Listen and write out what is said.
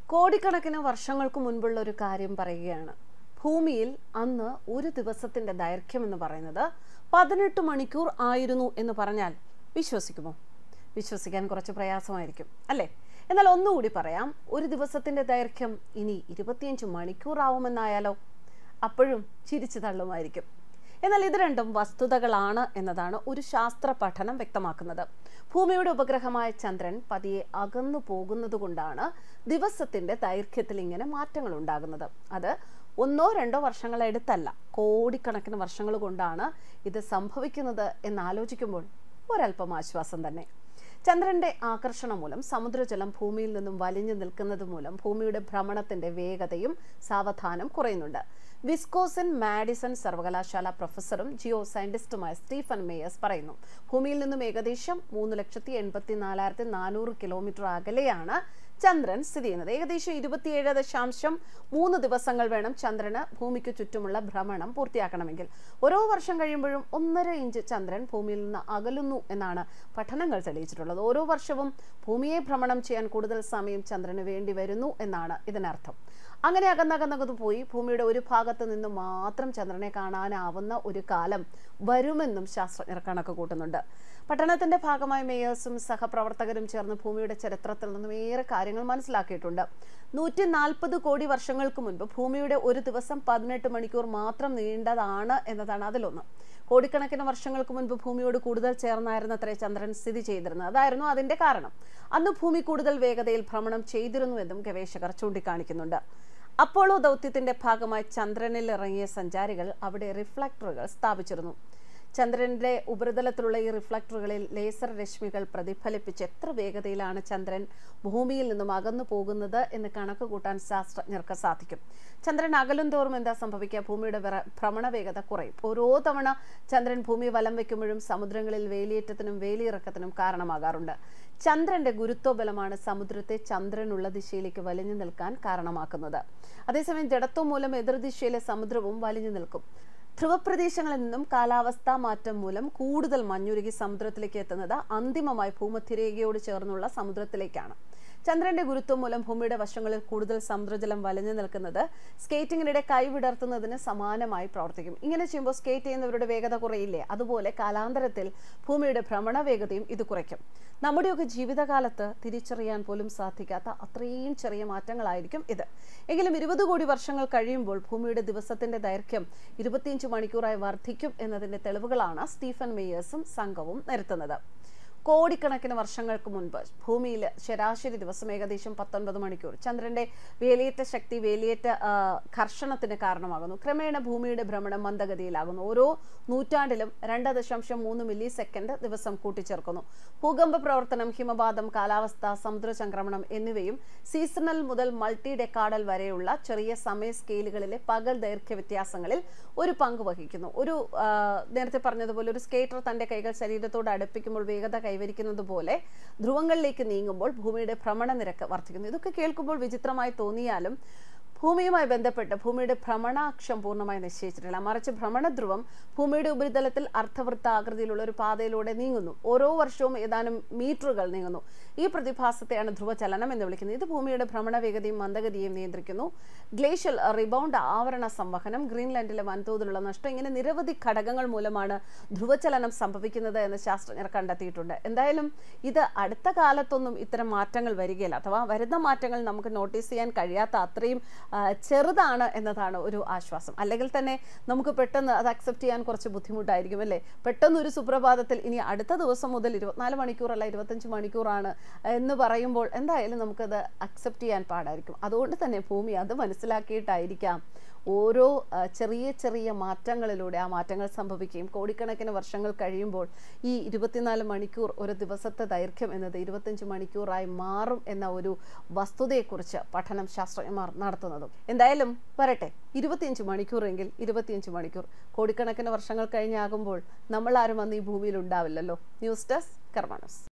കോടിക്കണക്കിന് വർഷങ്ങൾക്ക് മുൻപുള്ള ഒരു കാര്യം പറയുകയാണ് ഭൂമിയിൽ അന്ന് ഒരു ദിവസത്തിന്റെ ദൈർഘ്യം എന്ന് പറയുന്നത് പതിനെട്ട് മണിക്കൂർ ആയിരുന്നു എന്ന് പറഞ്ഞാൽ വിശ്വസിക്കുമോ വിശ്വസിക്കാൻ കുറച്ച് പ്രയാസമായിരിക്കും അല്ലേ എന്നാൽ ഒന്നുകൂടി പറയാം ഒരു ദിവസത്തിന്റെ ദൈർഘ്യം ഇനി ഇരുപത്തിയഞ്ച് മണിക്കൂർ ആവുമെന്നായാലോ അപ്പോഴും ചിരിച്ചു തള്ളുമായിരിക്കും എന്നാൽ ഇത് രണ്ടും വസ്തുതകളാണ് എന്നതാണ് ഒരു ശാസ്ത്ര പഠനം വ്യക്തമാക്കുന്നത് ഭൂമിയുടെ ഉപഗ്രഹമായ ചന്ദ്രൻ പതിയെ അകന്നു പോകുന്നത് കൊണ്ടാണ് ദിവസത്തിന്റെ ദൈർഘ്യത്തിൽ ഇങ്ങനെ മാറ്റങ്ങൾ ഉണ്ടാകുന്നത് അത് ഒന്നോ രണ്ടോ വർഷങ്ങൾ എടുത്തല്ല കോടിക്കണക്കിന് വർഷങ്ങൾ കൊണ്ടാണ് ഇത് സംഭവിക്കുന്നത് എന്നാലോചിക്കുമ്പോൾ ഒരല്പം ആശ്വാസം തന്നെ ചന്ദ്രന്റെ ആകർഷണം മൂലം സമുദ്രജലം ഭൂമിയിൽ നിന്നും വലിഞ്ഞു നിൽക്കുന്നത് മൂലം ഭൂമിയുടെ ഭ്രമണത്തിന്റെ വേഗതയും സാവധാനം കുറയുന്നുണ്ട് വിസ്കോസിൻ മാഡിസൺ സർവകലാശാല പ്രൊഫസറും ജിയോ സയന്റിസ്റ്റുമായ സ്റ്റീഫൻ മേയേഴ്സ് പറയുന്നു ഭൂമിയിൽ നിന്നും ഏകദേശം മൂന്ന് ലക്ഷത്തി എൺപത്തി നാലായിരത്തി നാനൂറ് കിലോമീറ്റർ അകലെയാണ് ചന്ദ്രൻ സ്ഥിതി ചെയ്യുന്നത് ഏകദേശം ഇരുപത്തിയേഴ് ദശാംശം മൂന്ന് ദിവസങ്ങൾ വേണം ചന്ദ്രന് ഭൂമിക്ക് ചുറ്റുമുള്ള ഭ്രമണം പൂർത്തിയാക്കണമെങ്കിൽ ഓരോ വർഷം കഴിയുമ്പോഴും ഒന്നര ഇഞ്ച് ചന്ദ്രൻ ഭൂമിയിൽ നിന്ന് അകലുന്നു എന്നാണ് പഠനങ്ങൾ തെളിയിച്ചിട്ടുള്ളത് ഓരോ വർഷവും ഭൂമിയെ ഭ്രമണം ചെയ്യാൻ കൂടുതൽ സമയം ചന്ദ്രന് വേണ്ടി വരുന്നു എന്നാണ് ഇതിനർത്ഥം അങ്ങനെ അകന്നകന്നകന്നു പോയി ഭൂമിയുടെ ഒരു ഭാഗത്ത് നിന്ന് മാത്രം ചന്ദ്രനെ കാണാനാവുന്ന ഒരു കാലം വരുമെന്നും ശാസ്ത്രജ്ഞർ കണക്ക് കൂട്ടുന്നുണ്ട് പഠനത്തിന്റെ ഭാഗമായി മേയേഴ്സും സഹപ്രവർത്തകരും ചേർന്ന് ഭൂമിയുടെ ചരിത്രത്തിൽ നിന്നും ഏറെ കാര്യങ്ങൾ മനസ്സിലാക്കിയിട്ടുണ്ട് നൂറ്റി നാൽപ്പത് കോടി വർഷങ്ങൾക്ക് മുൻപ് ഭൂമിയുടെ ഒരു ദിവസം പതിനെട്ട് മണിക്കൂർ മാത്രം നീണ്ടതാണ് എന്നതാണ് അതിലൊന്ന് കോടിക്കണക്കിന് വർഷങ്ങൾക്ക് മുൻപ് ഭൂമിയോട് കൂടുതൽ ചേർന്നായിരുന്നത്രേ ചന്ദ്രൻ സ്ഥിതി ചെയ്തിരുന്നത് അതായിരുന്നു അതിന്റെ കാരണം അന്ന് ഭൂമി കൂടുതൽ വേഗതയിൽ ഭ്രമണം ചെയ്തിരുന്നുവെന്നും ഗവേഷകർ ചൂണ്ടിക്കാണിക്കുന്നുണ്ട് അപ്പോളോ ദൗത്യത്തിന്റെ ഭാഗമായി ചന്ദ്രനിൽ ഇറങ്ങിയ സഞ്ചാരികൾ അവിടെ റിഫ്ലക്ടറുകൾ സ്ഥാപിച്ചിരുന്നു ചന്ദ്രന്റെ ഉപരിതലത്തിലുള്ള ഈ റിഫ്ലക്ടറുകളിൽ ലേസർ രശ്മികൾ പ്രതിഫലിപ്പിച്ച് എത്ര വേഗതയിലാണ് ചന്ദ്രൻ ഭൂമിയിൽ നിന്നും അകന്നു പോകുന്നത് എന്ന് കണക്ക് കൂട്ടാൻ ശാസ്ത്രജ്ഞർക്ക് സാധിക്കും ചന്ദ്രൻ അകലും തോറും എന്താ സംഭവിക്കുക ഭൂമിയുടെ ഭ്രമണ വേഗത കുറയും ഓരോ തവണ ചന്ദ്രൻ ഭൂമി വലം വെക്കുമ്പോഴും സമുദ്രങ്ങളിൽ വേലിയേറ്റത്തിനും വേലിയിറക്കത്തിനും കാരണമാകാറുണ്ട് ചന്ദ്രന്റെ ഗുരുത്വബലമാണ് സമുദ്രത്തെ ചന്ദ്രനുള്ള ദിശയിലേക്ക് വലിഞ്ഞു നിൽക്കാൻ കാരണമാക്കുന്നത് അതേസമയം ജഡത്വം മൂലം എതിർദിശയിലെ സമുദ്രവും വലിഞ്ഞു നിൽക്കും ധ്രുവപ്രദേശങ്ങളിൽ നിന്നും കാലാവസ്ഥാ മാറ്റം മൂലം കൂടുതൽ മഞ്ഞുരുകി സമുദ്രത്തിലേക്ക് എത്തുന്നത് അന്തിമമായി ഭൂമധ്യരേഖയോട് ചേർന്നുള്ള സമുദ്രത്തിലേക്കാണ് ചന്ദ്രന്റെ ഗുരുത്വം മൂലം ഭൂമിയുടെ വശങ്ങളിൽ കൂടുതൽ സമുദ്രജലം വലിഞ്ഞു നിൽക്കുന്നത് സ്കേറ്റിങ്ങിനിടെ കൈവിടർത്തുന്നതിന് സമാനമായി പ്രവർത്തിക്കും ഇങ്ങനെ ചെയ്യുമ്പോൾ സ്കേറ്റ് ചെയ്യുന്നവരുടെ വേഗത കുറയില്ലേ അതുപോലെ കാലാന്തരത്തിൽ ഭൂമിയുടെ ഭ്രമണ വേഗതയും ഇത് കുറയ്ക്കും നമ്മുടെയൊക്കെ ജീവിതകാലത്ത് തിരിച്ചറിയാൻ പോലും സാധിക്കാത്ത അത്രയും ചെറിയ മാറ്റങ്ങളായിരിക്കും ഇത് എങ്കിലും ഇരുപത് കോടി വർഷങ്ങൾ കഴിയുമ്പോൾ ഭൂമിയുടെ ദിവസത്തിന്റെ ദൈർഘ്യം ഇരുപത്തിയഞ്ച് മണിക്കൂറായി വർദ്ധിക്കും എന്നതിന്റെ തെളിവുകളാണ് സ്റ്റീഫൻ മേയേഴ്സും സംഘവും നിരത്തുന്നത് കോടിക്കണക്കിന് വർഷങ്ങൾക്ക് മുൻപ് ഭൂമിയിൽ ശരാശരി ദിവസം ഏകദേശം പത്തൊൻപത് മണിക്കൂർ ചന്ദ്രന്റെ വേലിയേറ്റ ശക്തി വേലിയേറ്റ ഘർഷണത്തിന് കാരണമാകുന്നു ക്രമേണ ഭൂമിയുടെ ഭ്രമണം മന്ദഗതിയിലാകുന്നു ഓരോ നൂറ്റാണ്ടിലും രണ്ട് ദശാംശം മൂന്ന് മില്ലി സെക്കൻഡ് ദിവസം കൂട്ടിച്ചേർക്കുന്നു ഭൂകമ്പ പ്രവർത്തനം ഹിമപാതം കാലാവസ്ഥ സമുദ്ര സംക്രമണം എന്നിവയും സീസണൽ മുതൽ മൾട്ടി ഡെക്കാഡൽ വരെയുള്ള ചെറിയ സമയ സ്കെയിലുകളിലെ പകൽ ദൈർഘ്യ വ്യത്യാസങ്ങളിൽ ഒരു പങ്ക് വഹിക്കുന്നു ഒരു നേരത്തെ പറഞ്ഞതുപോലെ ഒരു സ്കേറ്റർ തന്റെ കൈകൾ ശരീരത്തോട് അടുപ്പിക്കുമ്പോൾ വേഗത കൈവരിക്കുന്നത് പോലെ ധ്രുവങ്ങളിലേക്ക് നീങ്ങുമ്പോൾ ഭൂമിയുടെ ഭ്രമണ നിരക്ക് വർദ്ധിക്കുന്നു ഇതൊക്കെ കേൾക്കുമ്പോൾ വിചിത്രമായി തോന്നിയാലും ഭൂമിയുമായി ബന്ധപ്പെട്ട് ഭൂമിയുടെ ഭ്രമണാക്ഷം പൂർണ്ണമായി നിശ്ചയിച്ചിട്ടില്ല മറിച്ച് ഭ്രമണധ്രുവം ഭൂമിയുടെ ഉപരിതലത്തിൽ അർദ്ധവൃത്താകൃതിയിലുള്ള ഒരു പാതയിലൂടെ നീങ്ങുന്നു ഓരോ വർഷവും ഏതാനും മീറ്ററുകൾ നീങ്ങുന്നു ഈ പ്രതിഭാസത്തെയാണ് ധ്രുവചലനം എന്ന് വിളിക്കുന്നത് ഇത് ഭൂമിയുടെ ഭ്രമണ വേഗതയും മന്ദഗതിയും നിയന്ത്രിക്കുന്നു ഗ്ലേഷ്യൽ റിബൗണ്ട് ആവരണ സംവഹനം ഗ്രീൻലാൻഡിലെ വൻതോതിലുള്ള നഷ്ടം ഇങ്ങനെ നിരവധി ഘടകങ്ങൾ മൂലമാണ് ധ്രുവചലനം സംഭവിക്കുന്നത് എന്ന് ശാസ്ത്രജ്ഞർ കണ്ടെത്തിയിട്ടുണ്ട് എന്തായാലും ഇത് അടുത്ത കാലത്തൊന്നും ഇത്തരം മാറ്റങ്ങൾ വരികയില്ല അഥവാ വരുന്ന മാറ്റങ്ങൾ നമുക്ക് നോട്ടീസ് ചെയ്യാൻ കഴിയാത്ത അത്രയും ചെറുതാണ് എന്നതാണ് ഒരു ആശ്വാസം അല്ലെങ്കിൽ തന്നെ നമുക്ക് പെട്ടെന്ന് അത് അക്സെപ്റ്റ് ചെയ്യാൻ കുറച്ച് ബുദ്ധിമുട്ടായിരിക്കും അല്ലേ പെട്ടെന്ന് ഒരു സുപ്രഭാതത്തിൽ ഇനി അടുത്ത ദിവസം മുതൽ ഇരുപത്തിനാല് മണിക്കൂറല്ല ഇരുപത്തഞ്ച് മണിക്കൂറാണ് എന്ന് പറയുമ്പോൾ എന്തായാലും നമുക്കത് അക്സെപ്റ്റ് ചെയ്യാൻ പാടായിരിക്കും അതുകൊണ്ട് തന്നെ ഭൂമി അത് മനസ്സിലാക്കിയിട്ടായിരിക്കാം ഓരോ ചെറിയ ചെറിയ മാറ്റങ്ങളിലൂടെ ആ മാറ്റങ്ങൾ സംഭവിക്കുകയും കോടിക്കണക്കിന് വർഷങ്ങൾ കഴിയുമ്പോൾ ഈ ഇരുപത്തിനാല് മണിക്കൂർ ഒരു ദിവസത്തെ ദൈർഘ്യം എന്നത് ഇരുപത്തഞ്ച് മണിക്കൂറായി മാറും എന്ന ഒരു വസ്തുതയെക്കുറിച്ച് പഠനം ശാസ്ത്രജ്ഞന്മാർ നടത്തുന്നതും എന്തായാലും വരട്ടെ ഇരുപത്തിയഞ്ച് മണിക്കൂറെങ്കിൽ ഇരുപത്തിയഞ്ച് മണിക്കൂർ കോടിക്കണക്കിന് വർഷങ്ങൾ കഴിഞ്ഞാകുമ്പോൾ നമ്മൾ ആരും അന്ന് ഈ ഭൂമിയിൽ ഉണ്ടാവില്ലല്ലോ ന്യൂസ് ഡെസ്ക് കർമാനസ്